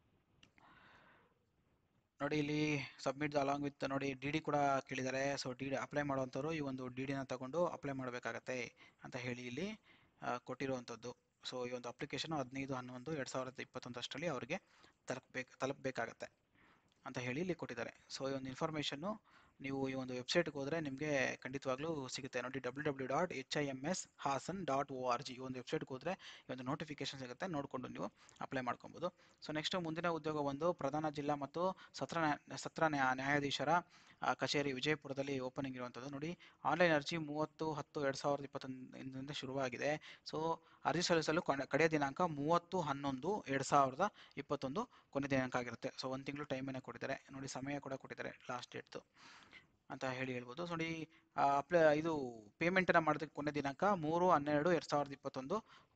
S1: ನೋಡಿ ಇಲ್ಲಿ ಸಬ್ಮಿಟ್ ಅಲಾಂಗ್ ವಿತ್ ನೋಡಿ ಡಿ ಡಿ ಕೂಡ ಕೇಳಿದ್ದಾರೆ ಸೊ ಡಿ ಡಿ ಅಪ್ಲೈ ಮಾಡುವಂಥವ್ರು ಈ ಒಂದು ಡಿ ಡಿನ ತಗೊಂಡು ಅಪ್ಲೈ ಮಾಡಬೇಕಾಗತ್ತೆ ಅಂತ ಹೇಳಿ ಇಲ್ಲಿ ಆ, ಕೊಟ್ಟಿರುವಂಥದ್ದು ಸೊ ಈ ಒಂದು ಅಪ್ಲಿಕೇಶನ್ ಹದಿನೈದು ಹನ್ನೊಂದು ಎರಡು ಸಾವಿರದ ಇಪ್ಪತ್ತೊಂದಷ್ಟರಲ್ಲಿ ಅವರಿಗೆ ತಲುಪಬೇಕು ತಲುಪಬೇಕಾಗತ್ತೆ ಅಂತ ಹೇಳಿ ಇಲ್ಲಿ ಕೊಟ್ಟಿದ್ದಾರೆ ಸೊ ಈ ಒಂದು ಇನ್ಫಾರ್ಮೇಷನ್ನು ನೀವು ಈ ಒಂದು ವೆಬ್ಸೈಟ್ಗೆ ಹೋದರೆ ನಿಮಗೆ ಖಂಡಿತವಾಗ್ಲೂ ಸಿಗುತ್ತೆ ನೋಡಿ W W dot H I M S Hassan dot O R G ಈ ಒಂದು ವೆಬ್ಸೈಟ್ಗೆ ಹೋದರೆ ಈ ಒಂದು ನೋಟಿಫಿಕೇಶನ್ ಸಿಗುತ್ತೆ ನೋಡಿಕೊಂಡು ನೀವು ಅಪ್ಲೈ ಮಾಡ್ಕೊಬೋದು ಸೊ ನೆಕ್ಸ್ಟ್ ಮುಂದಿನ ಉದ್ಯೋಗ ಒಂದು ಪ್ರಧಾನ ಜಿಲ್ಲಾ ಮತ್ತು ಸತ್ರ ನ್ಯಾ- ಸತ್ರ ನ್ಯಾ- ನ್ಯಾಯಾಧೀಶರ ಆ, ಕಚೇರಿ ವಿಜಯಪುರದಲ್ಲಿ ಓಪನಿಂಗ್ ಇರುವಂಥದ್ದು ನೋಡಿ ಆನ್ಲೈನ್ ಅರ್ಜಿ ಮೂವತ್ತು ಹತ್ತು ಎರಡು ಸಾವಿರದ ಇಪ್ಪತ್ತೊಂದರಿಂದ ಶುರುವಾಗಿದೆ ಸೊ ಅರ್ಜಿ ಸಲ್ಲಿಸಲು ಕೊನೆ ಕಡೆಯ ದಿನಾಂಕ ಮೂವತ್ತು ಹನ್ನೊಂದು ಎರಡು ಸಾವಿರದ ಇಪ್ಪತ್ತೊಂದು ಕೊನೆ ದಿನಾಂಕ ಆಗಿರುತ್ತೆ ಸೊ ಒಂದು ತಿಂಗಳು ಟೈಮನ್ನು ಕೊಟ್ಟಿದ್ದಾರೆ ನೋಡಿ ಸಮಯ ಕೂಡ ಕೊಟ್ಟಿದ್ದಾರೆ ಲಾಸ್ಟ್ ಡೇಟ್ದು ಅಂತ ಹೇಳಿ ಹೇಳ್ಬೋದು ಸೊ ನೋಡಿ ಅಪ್ಲೈ ಇದು ಪೇಮೆಂಟನ್ನು ಮಾಡೋದಕ್ಕೆ ಕೊನೆ ದಿನಾಂಕ ಮೂರು ಹನ್ನೆರಡು ಎರಡು ಸಾವಿರದ ಇಪ್ಪತ್ತೊಂದು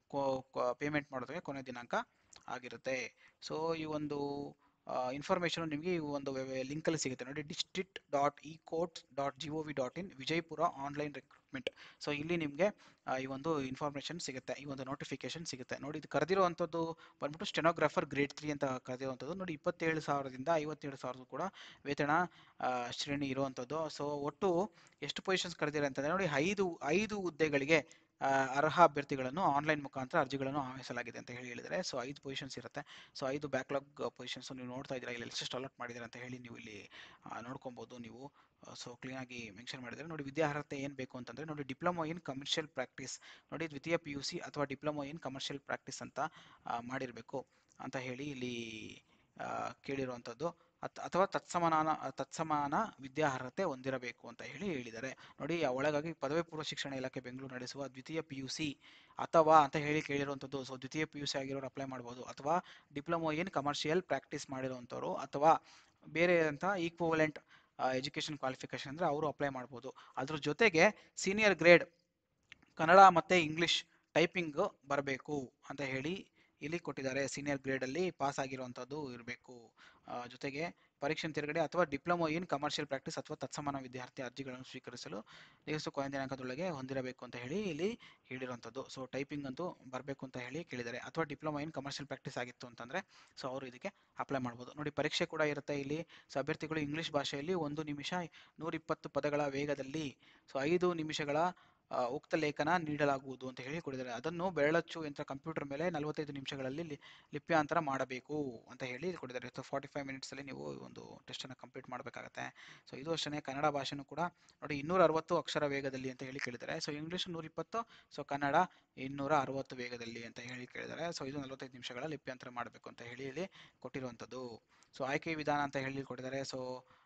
S1: ಪೇಮೆಂಟ್ ಮಾಡೋದಕ್ಕೆ ಕೊನೆ ದಿನಾಂಕ ಆಗಿರುತ್ತೆ ಸೊ ಈ ಒಂದು ಇನ್ಫಾರ್ಮೇಷನ್ ನಿಮಗೆ ಈ ಒಂದು ಲಿಂಕಲ್ಲಿ ಸಿಗುತ್ತೆ ನೋಡಿ district dot E courts dot G O V dot in Vijayapura online recruitment so ಇಲ್ಲಿ ನಿಮಗೆ ಈ ಒಂದು ಇನ್ಫಾರ್ಮೇಷನ್ ಸಿಗುತ್ತೆ ಈ ಒಂದು ನೋಟಿಫಿಕೇಶನ್ ಸಿಗುತ್ತೆ ನೋಡಿ ಇದು ಕರೆದಿರುವಂಥದ್ದು ಬಂದ್ಬಿಟ್ಟು ಸ್ಟೆನೋಗ್ರಾಫರ್ ಗ್ರೇಡ್ ತ್ರೀ ಅಂತ ಕರೆದಿರುವಂಥದ್ದು ನೋಡಿ ಇಪ್ಪತ್ತೇಳು ಸಾವಿರದಿಂದ ಐವತ್ತೇಳು ಸಾವಿರದ ಕೂಡ ವೇತನ ಆ, ಶ್ರೇಣಿ ಇರುವಂಥದ್ದು ಸೊ ಒಟ್ಟು ಎಷ್ಟು ಪೊಸಿಷನ್ಸ್ ಕರೆದಿದ್ದಾರೆ ಅಂತಂದರೆ ನೋಡಿ ಐದು ಐದು ಹುದ್ದೆಗಳಿಗೆ ಆ, ಅರ್ಹ ಅಭ್ಯರ್ಥಿಗಳನ್ನು ಆನ್ಲೈನ್ ಮುಖಾಂತರ ಅರ್ಜಿಗಳನ್ನು ಆಹ್ವಾನಿಸಲಾಗಿದೆ ಅಂತ ಹೇಳಿ ಹೇಳಿದರೆ ಸೊ ಐದು ಪೊಸಿಷನ್ಸ್ ಇರುತ್ತೆ ಸೊ ಐದು ಬ್ಯಾಕ್ಲಾಗ್ ಪೊಸಿಷನ್ಸ್ ನೀವು ನೋಡ್ತಾ ಇದ್ದೀರಾ ಇಲ್ಲಿ ಎಷ್ಟು ಅಲಾಟ್ ಮಾಡಿದ್ದಾರೆ ಅಂತ ಹೇಳಿ ನೀವು ಇಲ್ಲಿ ಆ, ನೋಡ್ಕೊಬೋದು ನೀವು ಸೊ ಕ್ಲೀನಾಗಿ ಮೆನ್ಷನ್ ಮಾಡಿದರೆ ನೋಡಿ ವಿದ್ಯಾರ್ಹತೆ ಏನು ಬೇಕು ಅಂತಂದರೆ ನೋಡಿ ಡಿಪ್ಲೊಮೊ ಇನ್ ಕಮರ್ಷಿಯಲ್ ಪ್ರಾಕ್ಟೀಸ್ ನೋಡಿ ದ್ವಿತೀಯ ಪಿ ಯು ಸಿ ಅಥವಾ ಡಿಪ್ಲೊಮೊ ಇನ್ ಕಮರ್ಷಿಯಲ್ ಪ್ರಾಕ್ಟೀಸ್ ಅಂತ ಮಾಡಿರಬೇಕು ಅಂತ ಹೇಳಿ ಇಲ್ಲಿ ಆ, ಕೇಳಿರುವಂಥದ್ದು ಅತ್ ಅಥವಾ ತತ್ಸಮಾನ ತತ್ಸಮಾನ ವಿದ್ಯಾರ್ಹತೆ ಹೊಂದಿರಬೇಕು ಅಂತ ಹೇಳಿ ಹೇಳಿದ್ದಾರೆ ನೋಡಿ ಆ ಒಳಗಾಗಿ ಪದವಿ ಪೂರ್ವ ಶಿಕ್ಷಣ ಇಲಾಖೆ ಬೆಂಗಳೂರು ನಡೆಸುವ ದ್ವಿತೀಯ ಪಿ ಯು ಸಿ ಅಥವಾ ಅಂತ ಹೇಳಿ ಕೇಳಿರುವಂಥದ್ದು ಸೊ ದ್ವಿತೀಯ ಪಿ ಯು ಸಿ ಆಗಿರೋರು ಅಪ್ಲೈ ಮಾಡ್ಬೋದು ಅಥವಾ ಡಿಪ್ಲೊಮೊ ಇನ್ ಕಮರ್ಷಿಯಲ್ ಪ್ರಾಕ್ಟೀಸ್ ಮಾಡಿರುವಂಥವ್ರು ಅಥವಾ ಬೇರೆ ಅಂತ ಈಕ್ವಲೆಂಟ್ ಎಜುಕೇಷನ್ ಕ್ವಾಲಿಫಿಕೇಶನ್ ಅಂದರೆ ಅವರು ಅಪ್ಲೈ ಮಾಡ್ಬೋದು ಅದ್ರ ಜೊತೆಗೆ ಸೀನಿಯರ್ ಗ್ರೇಡ್ ಕನ್ನಡ ಮತ್ತು ಇಂಗ್ಲಿಷ್ ಟೈಪಿಂಗ್ ಬರಬೇಕು ಅಂತ ಹೇಳಿ ಇಲ್ಲಿ ಕೊಟ್ಟಿದ್ದಾರೆ ಸೀನಿಯರ್ ಗ್ರೇಡಲ್ಲಿ ಪಾಸ್ ಆಗಿರುವಂಥದ್ದು ಇರಬೇಕು ಜೊತೆಗೆ ಪರೀಕ್ಷೆ ತಿರುಗಡೆ ಅಥವಾ ಡಿಪ್ಲೊಮೊ ಇನ್ ಕಮರ್ಷಿಯಲ್ ಪ್ರಾಕ್ಟೀಸ್ ಅಥವಾ ತತ್ಸಮಾನ ವಿದ್ಯಾರ್ಥಿ ಅರ್ಜಿಗಳನ್ನು ಸ್ವೀಕರಿಸಲು ದಿವಸ ಕೊನೆ ದಿನಾಂಕದೊಳಗೆ ಹೊಂದಿರಬೇಕು ಅಂತ ಹೇಳಿ ಇಲ್ಲಿ ಹೇಳಿರುವಂಥದ್ದು ಸೊ ಟೈಪಿಂಗ್ ಅಂತೂ ಬರಬೇಕು ಅಂತ ಹೇಳಿ ಕೇಳಿದ್ದಾರೆ ಅಥವಾ ಡಿಪ್ಲೊಮಾ ಇನ್ ಕಮರ್ಷಿಯಲ್ ಪ್ರಾಕ್ಟೀಸ್ ಆಗಿತ್ತು ಅಂತಂದರೆ ಸೊ ಅವರು ಇದಕ್ಕೆ ಅಪ್ಲೈ ಮಾಡ್ಬೋದು ನೋಡಿ ಪರೀಕ್ಷೆ ಕೂಡ ಇರುತ್ತೆ ಇಲ್ಲಿ ಸೊ ಅಭ್ಯರ್ಥಿಗಳು ಇಂಗ್ಲೀಷ್ ಭಾಷೆಯಲ್ಲಿ ಒಂದು ನಿಮಿಷ ನೂರಿಪ್ಪತ್ತು ಪದಗಳ ವೇಗದಲ್ಲಿ ಸೊ ಐದು ನಿಮಿಷಗಳ ಆ, ಉಕ್ತ ಲೇಖನ ನೀಡಲಾಗುವುದು ಅಂತ ಹೇಳಿ ಕೊಟ್ಟಿದ್ದಾರೆ ಅದನ್ನು ಬೆರಳಚ್ಚು ಯಂತ್ರ ಕಂಪ್ಯೂಟರ್ ಮೇಲೆ ನಲವತ್ತೈದು ನಿಮಿಷಗಳಲ್ಲಿ ಲಿ- ಲಿಪ್ಯಾಂತರ ಮಾಡಬೇಕು ಅಂತ ಹೇಳಿ ಕೊಟ್ಟಿದ್ದಾರೆ ಸೊ ಫಾರ್ಟಿ ಫೈವ್ ಮಿನಿಟ್ಸಲ್ಲಿ ನೀವು ಈ ಒಂದು ಟೆಸ್ಟನ್ನು ಕಂಪ್ಲೀಟ್ ಮಾಡಬೇಕಾಗತ್ತೆ ಸೊ ಇದು ಅಷ್ಟೇ ಕನ್ನಡ ಭಾಷೆನೂ ಕೂಡ ನೋಡಿ ಇನ್ನೂರ ಅರವತ್ತು ಅಕ್ಷರ ವೇಗದಲ್ಲಿ ಅಂತ ಹೇಳಿ ಕೇಳಿದ್ದಾರೆ ಸೊ ಇಂಗ್ಲೀಷ್ ನೂರಿಪ್ಪತ್ತು ಸೊ ಕನ್ನಡ ಇನ್ನೂರ ಅರವತ್ತು ವೇಗದಲ್ಲಿ ಅಂತ ಹೇಳಿ ಕೇಳಿದ್ದಾರೆ ಸೊ ಇದು ನಲವತ್ತೈದು ನಿಮಿಷಗಳ ಲಿಪ್ಯಾಂತರ ಮಾಡಬೇಕು ಅಂತ ಹೇಳಿ ಇಲ್ಲಿ ಕೊಟ್ಟಿರುವಂಥದ್ದು ಸೊ ಆಯ್ಕೆ ವಿಧಾನ ಅಂತ ಹೇಳಿ ಕೊಟ್ಟಿದ್ದಾರೆ ಸೊ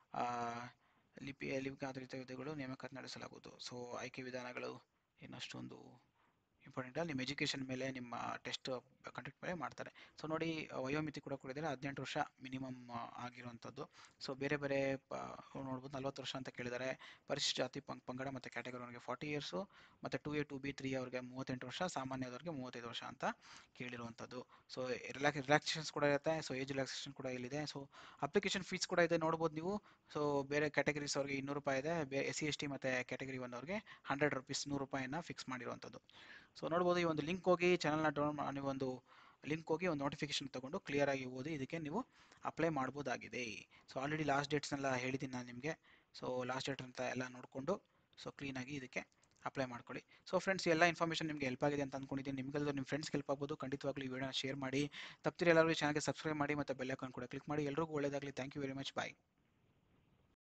S1: ಲಿಪಿ ಲಿಪಿಕ ಆಧಾರಿತ ಹುದ್ದೆಗಳು ನೇಮಕಾತಿ ನಡೆಸಲಾಗುವುದು ಸೊ ಆಯ್ಕೆ ವಿಧಾನಗಳು ಇನ್ನಷ್ಟೊಂದು ಇಂಪಾರ್ಟೆಂಟ್ ಅಲ್ಲ ನಿಮ್ಮ ಎಜುಕೇಷನ್ ಮೇಲೆ ನಿಮ್ಮ ಟೆಸ್ಟ್ ಕಂಡಕ್ಟ್ ಮೇಲೆ ಮಾಡ್ತಾರೆ ಸೊ ನೋಡಿ ವಯೋಮಿತಿ ಕೂಡ ಕೊಟ್ಟಿದ್ದಾರೆ ಹದಿನೆಂಟು ವರ್ಷ ಮಿನಿಮಮ್ ಆಗಿರುವಂಥದ್ದು ಸೊ ಬೇರೆ ಬೇರೆ ಪ- ನೋಡ್ಬೋದು ನಲ್ವತ್ತು ವರ್ಷ ಅಂತ ಕೇಳಿದ್ದಾರೆ ಪರಿಶಿಷ್ಟ ಜಾತಿ ಪಂಗ್ ಪಂಗಡ ಮತ್ತು ಕ್ಯಾಟಗರಿ ಅವ್ರಿಗೆ ಫಾರ್ಟಿ ಇಯರ್ಸು ಮತ್ತು two A two B three ಅವ್ರಿಗೆ ಮೂವತ್ತೆಂಟು ವರ್ಷ ಸಾಮಾನ್ಯದವ್ರಿಗೆ ಮೂವತ್ತೈದು ವರ್ಷ ಅಂತ ಕೇಳಿರುವಂಥದ್ದು ಸೊ ರಿಲ್ಯಾಕ್ ರಿಲ್ಯಾಕ್ಸೇಷನ್ಸ್ ಕೂಡ ಇರುತ್ತೆ ಸೊ ಏಜ್ ರಿಲ್ಯಾಕ್ಸೇಷನ್ ಕೂಡ ಇಲ್ಲಿದೆ ಸೊ ಅಪ್ಲಿಕೇಶನ್ ಫೀಸ್ ಕೂಡ ಇದೆ ನೋಡ್ಬೋದು ನೀವು ಸೊ ಬೇರೆ ಕ್ಯಾಟಗರೀಸ್ ಅವ್ರಿಗೆ ಇನ್ನೂರು ರೂಪಾಯಿ ಇದೆ ಬೇ ಎಸ್ ಸಿ ಎಸ್ ಟಿ ಮತ್ತು ಕ್ಯಾಟಗರಿ ಒನ್ ಅವ್ರಿಗೆ ಹಂಡ್ರೆಡ್ ರುಪೀಸ್ ನೂರು ರೂಪಾಯಿನ ಫಿಕ್ಸ್ ಮಾಡಿರುವಂಥದ್ದು ಸೊ ನೋಡ್ಬೋದು ಈ ಒಂದು ಲಿಂಕ್ ಹೋಗಿ ಚಾನಲ್ನ ಡೌನ್ ನೀವು ಒಂದು ಲಿಂಕ್ ಹೋಗಿ ಒಂದು ನೋಟಿಫಿಕೇಶನ್ ತಗೊಂಡು ಕ್ಲಿಯರ್ ಆಗಿ ಓದಿ ಇದಕ್ಕೆ ನೀವು ಅಪ್ಲೈ ಮಾಡ್ಬೋದಾಗಿದೆ ಸೊ ಆಲ್ರೆಡಿ ಲಾಸ್ಟ್ ಡೇಟ್ಸ್ನೆಲ್ಲ ಹೇಳಿದ್ದೀನಿ ನಾನು ನಿಮಗೆ ಸೊ ಲಾಸ್ಟ್ ಡೇಟ್ ಅಂತ ಎಲ್ಲ ನೋಡಿಕೊಂಡು ಸೊ ಕ್ಲೀನಾಗಿ ಇದಕ್ಕೆ ಅಪ್ಲೈ ಮಾಡ್ಕೊಳ್ಳಿ ಸೊ ಫ್ರೆಂಡ್ಸ್ ಎಲ್ಲ ಇನ್ಫಾರ್ಮೇಷನ್ ನಿಮಗೆ ಹೆಲ್ಪ್ ಆಗಿದೆ ಅಂತ ಅಂದ್ಕೊಂಡಿದ್ದೀನಿ ನಿಮಗೆಲ್ಲರೂ ನಿಮ್ಮ ಫ್ರೆಂಡ್ಸ್ಗೆ ಹೆಲ್ಪ್ ಆಗ್ಬೋದು ಖಂಡಿತವಾಗ್ಲೂ ಈ ವಿಡಿಯೋನ ಶೇರ್ ಮಾಡಿ ತಪ್ಪಿದ್ರೆ ಎಲ್ಲರೂ ಚಾನಲ್ಗೆ ಸಬ್ಸ್ಕ್ರೈಬ್ ಮಾಡಿ ಮತ್ತು ಬೆಲ್ ಐಕಾನ್ ಕೂಡ ಕ್ಲಿಕ್ ಮಾಡಿ ಎಲ್ರಿಗೂ ಒಳ್ಳೆಯದಾಗಲಿ thank you very much bye